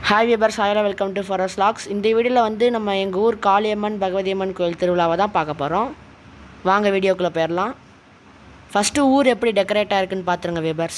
hi viewer Saira welcome to Faras logs இந்த வீடியோவில் வந்து நம்ம எங்கள் ஊர் காளியம்மன் பகவதியம்மன் கோயில் திருவிழாவை தான் பார்க்க போகிறோம் வாங்க வீடியோக்குள்ளே போயிடலாம் ஃபஸ்ட்டு ஊர் எப்படி டெக்கரேட் ஆயிருக்குன்னு பார்த்துருங்க விபர்ஸ்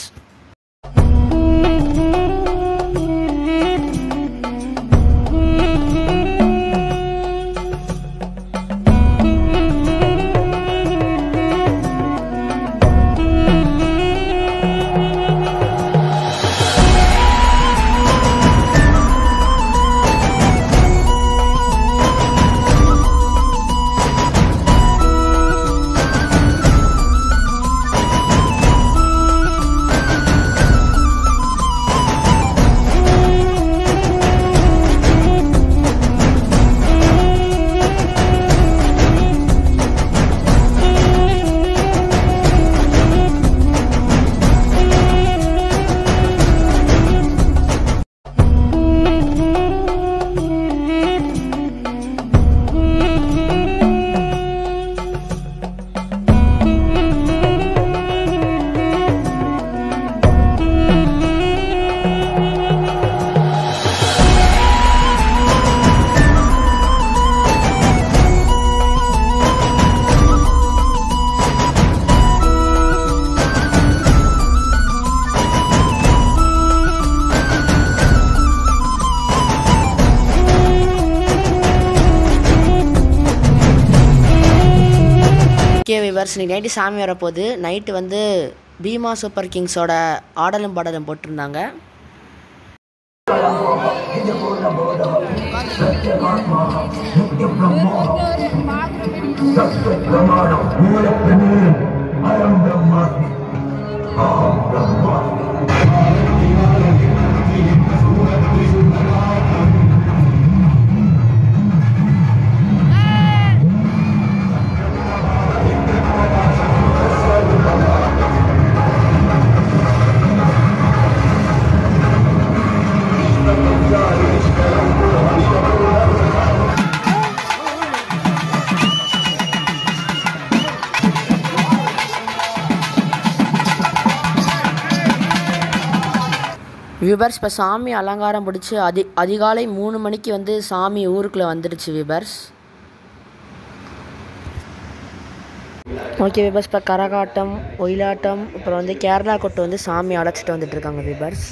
ஓகே விவர்ஸ் இன்னைக்கு நைட்டு சாமி வரப்போகுது நைட்டு வந்து பீமா சூப்பர் கிங்ஸோட ஆடலும் பாடலும் போட்டிருந்தாங்க விபர்ஸ் இப்போ சாமி அலங்காரம் பிடிச்சி அதி அதிகாலை மூணு மணிக்கு வந்து சாமி ஊருக்குள்ளே வந்துடுச்சு விபர்ஸ் ஓகே விபர்ஸ் இப்போ கரகாட்டம் ஒயிலாட்டம் அப்புறம் வந்து கேரளா கொட்டு வந்து சாமி அழைச்சிட்டு வந்துட்டு இருக்காங்க விபர்ஸ்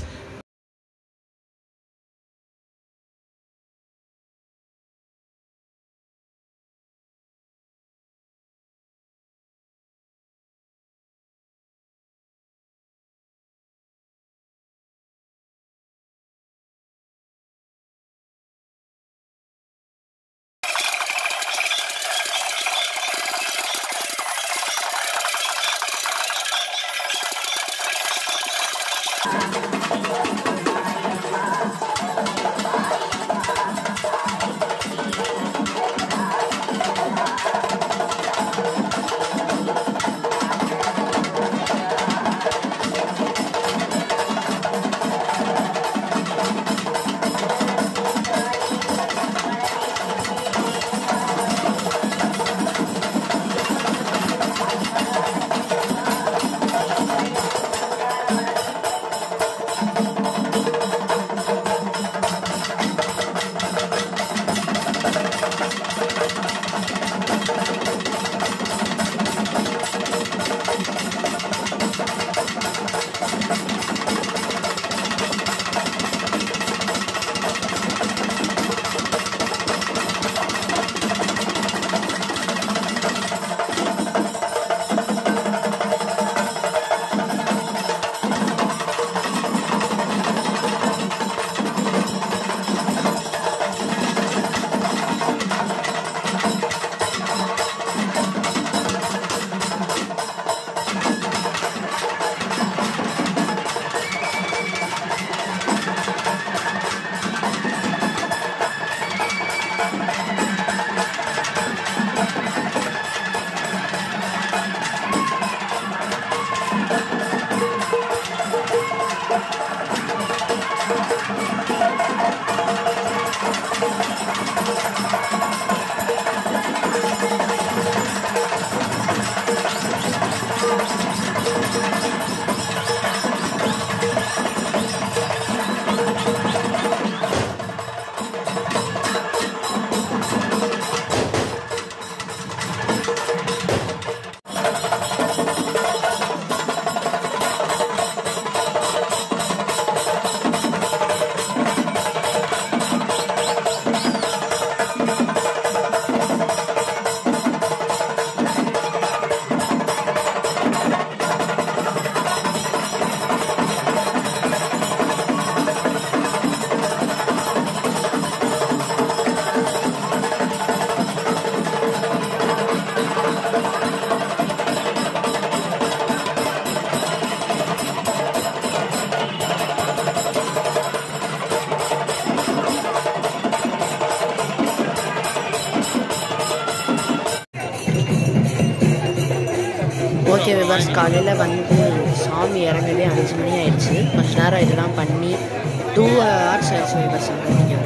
ஓகே விபாஸ் காலையில் வந்து சாமி இறங்கவே அஞ்சு மணி ஆயிடுச்சு கொஞ்ச நேரம் இதெல்லாம் பண்ணி டூ ஹவர்ஸ் ஆயிடுச்சு விபாஸ் இங்கே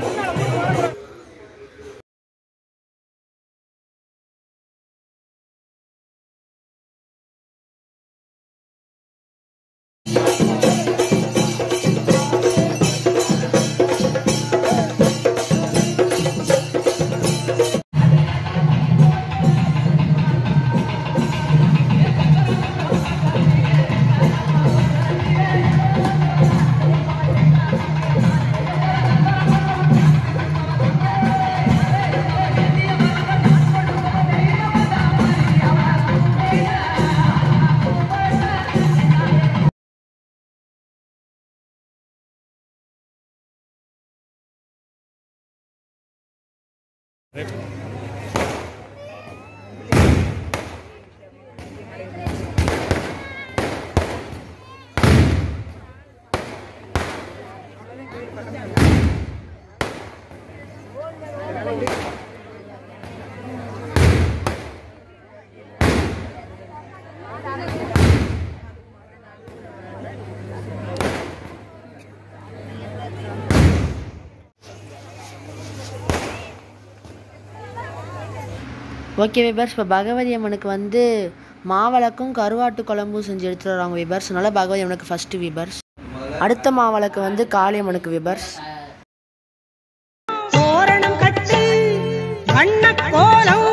ஓகே விபர்ஸ் இப்போ பகவதி அம்மனுக்கு வந்து மாவிளக்கும் கருவாட்டு குழம்பும் செஞ்சு எடுத்துட்டு வராங்க விபர்ஸ் அதனால பகவதி அம்மனுக்கு ஃபஸ்ட்டு விபர்ஸ் அடுத்த மாவிளக்கு வந்து காளியம்மனுக்கு விபர்ஸ் தோரணம் கட்டி வண்ண கோலம்